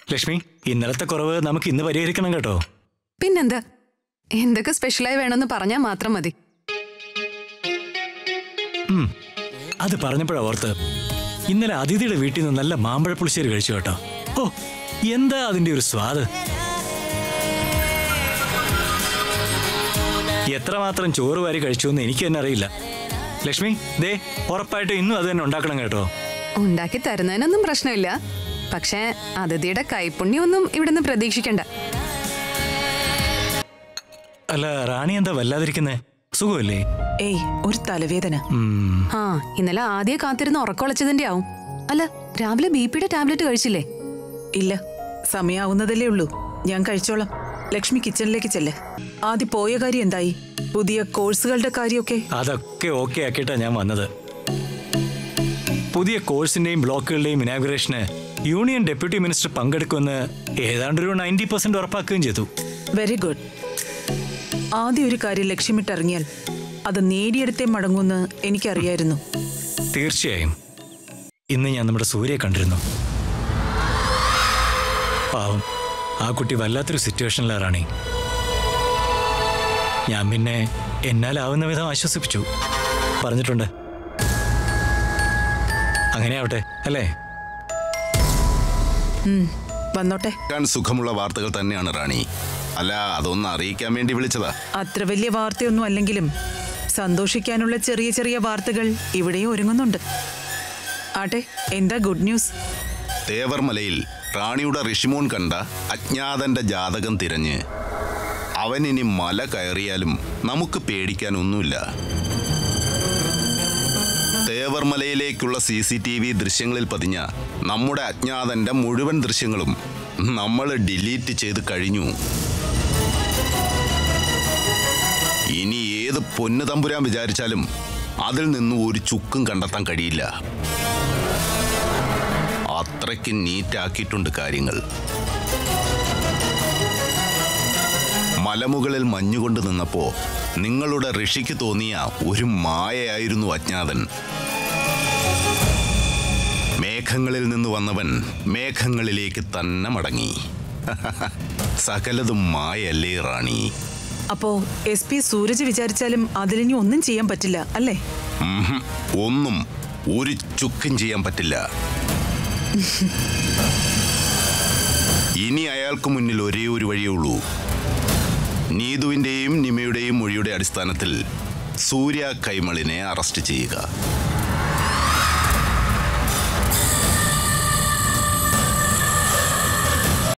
ലക്ഷ്മി ഇന്നലത്തെ കുറവ് നമുക്ക് ഇന്ന് പരിഹരിക്കണം കേട്ടോ പിന്നെന്താ എന്തൊക്കെ സ്പെഷ്യലായി വേണമെന്ന് പറഞ്ഞാൽ മാത്രം മതി ഉം, അത് പറഞ്ഞപ്പോഴാ ഓർത്ത് ഇന്നലെ അതിഥിയുടെ വീട്ടിൽ നിന്ന് നല്ല മാമ്പഴ പുളിശ്ശേരി കഴിച്ചു കേട്ടോ ഓ എന്താ അതിന്റെ ഒരു സ്വാദ് എത്രമാത്രം ചോറ് വാരി കഴിച്ചു എന്ന് എനിക്ക് തന്നെ അറിയില്ല ലക്ഷ്മി ദേ ഉറപ്പായിട്ട് ഇന്നും അത് തന്നെ ഉണ്ടാക്കണം കേട്ടോ ഉണ്ടാക്കി തരുന്നതിനൊന്നും പ്രശ്നമില്ല പക്ഷേ അതിഥിയുടെ കൈപ്പുണ്യമൊന്നും ഇവിടുന്ന് പ്രതീക്ഷിക്കണ്ട അല്ല റാണി എന്താ വല്ലാതിരിക്കുന്നേ സുഖമല്ലേ ഏയ് ഒരു തലവേദന ഉം, ആ ഇന്നലെ ആദ്യം കാത്തിരുന്ന് ഉറക്കൊളച്ചതിന്റെ ആവും അല്ല രാവിലെ ബി പിയുടെ ടാബ്ലറ്റ് കഴിച്ചില്ലേ ഇല്ല സമയാവുന്നതല്ലേ ഉള്ളൂ ഞാൻ കഴിച്ചോളാം ലക്ഷ്മി കിച്ചണിലേക്ക് ചെല്ല് ആദ്യം പോയ കാര്യം എന്തായി പുതിയ കോഴ്സുകളുടെ കാര്യമൊക്കെ അതൊക്കെ ഓക്കെ ആക്കിയിട്ടാ ഞാൻ വന്നത് പുതിയ കോഴ്സിന്റെയും ബ്ലോക്കുകളുടെയും ഇനാഗുറേഷന് യൂണിയൻ ഡെപ്യൂട്ടി മിനിസ്റ്റർ പങ്കെടുക്കുമെന്ന് ഏതാണ്ട് ഒരു നയൻറ്റി പെർസെന്റ് ഉറപ്പാക്കുകയും ചെയ്തു വെരി ഗുഡ് ആദ്യം ഒരു കാര്യം ലക്ഷ്യമിട്ടിറങ്ങിയാൽ അത് നേടിയെടുത്തേ മടങ്ങൂന്ന് എനിക്കറിയായിരുന്നു തീർച്ചയായും ഇന്ന് ഞാൻ നമ്മുടെ സൂര്യയെ കണ്ടിരുന്നു പാവം ആ കുട്ടി വല്ലാത്തൊരു സിറ്റുവേഷനിലാണ് റാണി ഞാൻ പിന്നെ എന്നാലാവുന്ന വിധം ആശ്വസിപ്പിച്ചു പറഞ്ഞിട്ടുണ്ട് അങ്ങനെ ആവട്ടെ അല്ലേ ഉം, വന്നോട്ടെ കേൾക്കാൻ സുഖമുള്ള വാർത്തകൾ തന്നെയാണ് റാണി അല്ല അതൊന്ന് അറിയിക്കാൻ വേണ്ടി വിളിച്ചതാ അത്ര വലിയ വാർത്തയൊന്നും അല്ലെങ്കിലും സന്തോഷിക്കാനുള്ള ചെറിയ ചെറിയ വാർത്തകൾ ഇവിടെയും ഒരുങ്ങുന്നുണ്ട് ആട്ടെ എന്താ ഗുഡ് ന്യൂസ് തേവർമലയിൽ റാണിയുടെ ഋഷിമോൻ കണ്ട അജ്ഞാതന്റെ ജാതകം തിരഞ്ഞ് അവൻ ഇനി മല കയറിയാലും നമുക്ക് പേടിക്കാനൊന്നുമില്ല തേവർമലയിലേക്കുള്ള സി സി ടി വി ദൃശ്യങ്ങളിൽ പതിഞ്ഞ നമ്മുടെ അജ്ഞാതന്റെ മുഴുവൻ ദൃശ്യങ്ങളും നമ്മൾ ഡിലീറ്റ് ചെയ്ത് കഴിഞ്ഞു ഇനി ഏത് പൊന്നു തമ്പുരാൻ വിചാരിച്ചാലും അതിൽ നിന്നും ഒരു ചുക്കും കണ്ടെത്താൻ കഴിയില്ല അത്രയ്ക്ക് നീറ്റാക്കിയിട്ടുണ്ട് കാര്യങ്ങൾ മലമുകളിൽ മഞ്ഞുകൊണ്ട് നിന്നപ്പോ നിങ്ങളുടെ ഋഷിക്ക് തോന്നിയ ഒരു മായയായിരുന്നു അജ്ഞാതൻ മേഘങ്ങളിൽ നിന്ന് വന്നവൻ മേഘങ്ങളിലേക്ക് തന്നെ മടങ്ങി സകലതും മായല്ലേ റാണി അപ്പോ എസ് പി സൂരജ് വിചാരിച്ചാലും അതിലിനി ഒന്നും ചെയ്യാൻ പറ്റില്ല അല്ലേ ഉംഹും. ഒന്നും ഒരു ചുക്കും ചെയ്യാൻ പറ്റില്ല ഇനി അയാൾക്ക് മുന്നിൽ ഒരേ ഒരു വഴിയേ ഉള്ളൂ നീതുവിന്റെയും നിമയുടെയും മൊഴിയുടെ അടിസ്ഥാനത്തിൽ സൂര്യ കൈമളിനെ അറസ്റ്റ് ചെയ്യുക